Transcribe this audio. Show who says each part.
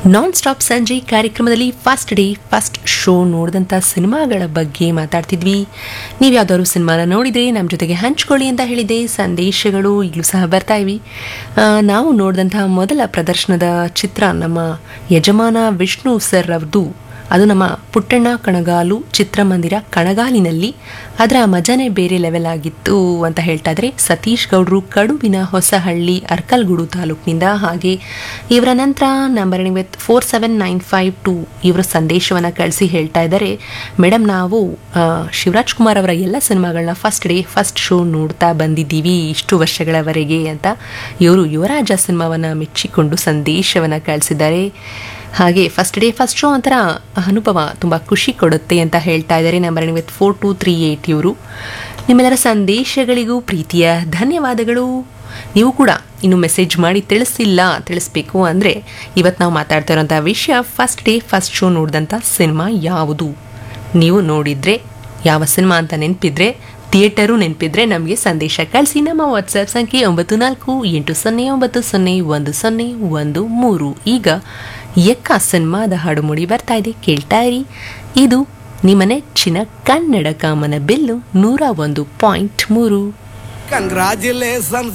Speaker 1: non stop ಸಂಜೆ ಕಾರ್ಯಕ್ರಮದಲ್ಲಿ first day first show ನೋಡಿದಂಥ ಸಿನಿಮಾಗಳ ಬಗ್ಗೆ ಮಾತಾಡ್ತಿದ್ವಿ ನೀವು ಯಾವ್ದಾದ್ರು ಸಿನಿಮಾನ ನೋಡಿದ್ರೆ ನಮ್ಮ ಜೊತೆಗೆ ಹಂಚ್ಕೊಳ್ಳಿ ಅಂತ ಹೇಳಿದೆ ಸಂದೇಶಗಳು ಈಗಲೂ ಸಹ ಬರ್ತಾ ಇವಿ ಆ, ನಾವು ನೋಡಿದಂತಹ ಮೊದಲ ಪ್ರದರ್ಶನದ ಚಿತ್ರ ನಮ್ಮ ಯಜಮಾನ ವಿಷ್ಣು ಸರ್ ಅವ್ರದ್ದು ಅದು ನಮ್ಮ ಪುಟ್ಟಣ್ಣ ಕಣಗಾಲು ಚಿತ್ರಮಂದಿರ ಕಣಗಾಲಿನಲ್ಲಿ ಅದರ ಮಜಾನೇ ಬೇರೆ ಲೆವೆಲ್ ಆಗಿತ್ತು ಅಂತ ಹೇಳ್ತಾ ಇದ್ರೆ ಸತೀಶ್ ಗೌಡ್ರು ಕಡುವಿನ ಹೊಸಹಳ್ಳಿ ಅರ್ಕಲ್ಗೂಡು ತಾಲೂಕಿನಿಂದ ಹಾಗೆ ಇವರ ನಂತರ number with four seven nine five two ಇವರ ಸಂದೇಶವನ್ನು ಕಳಿಸಿ ಹೇಳ್ತಾ ಇದ್ದಾರೆ ಮೇಡಮ್ ನಾವು ಆ, ಶಿವರಾಜ್ ಕುಮಾರ್ ಅವರ ಎಲ್ಲ ಸಿನಿಮಾಗಳನ್ನ ಫಸ್ಟ್ ಡೇ ಫಸ್ಟ್ ಶೋ ನೋಡ್ತಾ ಬಂದಿದ್ದೀವಿ ಇಷ್ಟು ವರ್ಷಗಳವರೆಗೆ ಅಂತ ಇವರು ಯುವರಾಜ ಸಿನಿಮಾವನ್ನು ಮೆಚ್ಚಿಕೊಂಡು ಸಂದೇಶವನ್ನು ಕಳಿಸಿದ್ದಾರೆ ಹಾಗೆ ಫಸ್ಟ್ ಡೇ ಫಸ್ಟ್ ಶೋ ಒಂಥರ ಅನುಭವ ತುಂಬ ಖುಷಿ ಕೊಡುತ್ತೆ ಅಂತ ಹೇಳ್ತಾ ಇದ್ದಾರೆ number with four two three eight ಇವರು ನಿಮ್ಮೆಲ್ಲರ ಸಂದೇಶಗಳಿಗೂ ಪ್ರೀತಿಯ ಧನ್ಯವಾದಗಳು ನೀವು ಕೂಡ ಇನ್ನು ಮೆಸೇಜ್ ಮಾಡಿ ತಿಳಿಸಿಲ್ಲ ತಿಳಿಸ್ಬೇಕು ಅಂದರೆ ಇವತ್ತು ನಾವು ಮಾತಾಡ್ತಾ ಇರೋಂಥ ವಿಷಯ ಫಸ್ಟ್ ಡೇ ಫಸ್ಟ್ ಶೋ ನೋಡಿದಂಥ ಸಿನಿಮಾ ಯಾವುದು ನೀವು ನೋಡಿದರೆ ಯಾವ ಸಿನಿಮಾ ಅಂತ ನೆನಪಿದ್ರೆ ಥಿಯೇಟರು ನೆನಪಿದ್ರೆ ನಮಗೆ ಸಂದೇಶ ಕಳಿಸಿ ನಮ್ಮ ವಾಟ್ಸ್ಆ್ಯಪ್ ಸಂಖ್ಯೆ ಒಂಬತ್ತು ನಾಲ್ಕು ಎಂಟು ಸೊನ್ನೆ ಒಂಬತ್ತು ಸೊನ್ನೆ ಒಂದು ಸೊನ್ನೆ ಒಂದು ಮೂರು ಈಗ ಎಕ್ಕ ಸಿನಿಮಾದ ಹಾಡು ಮೂಡಿ ಬರ್ತಾ ಇದೆ ಕೇಳ್ತಾ ಇರಿ ಇದು ನಿಮ್ಮ ನೆಚ್ಚಿನ ಕನ್ನಡ ಕಾಮನ ಬೆಲ್ಲು ನೂರ ಒಂದು ಪಾಯಿಂಟ್ ಮೂರು
Speaker 2: ಕಂಗ್ರಾಚುಲೇಷನ್ಸ್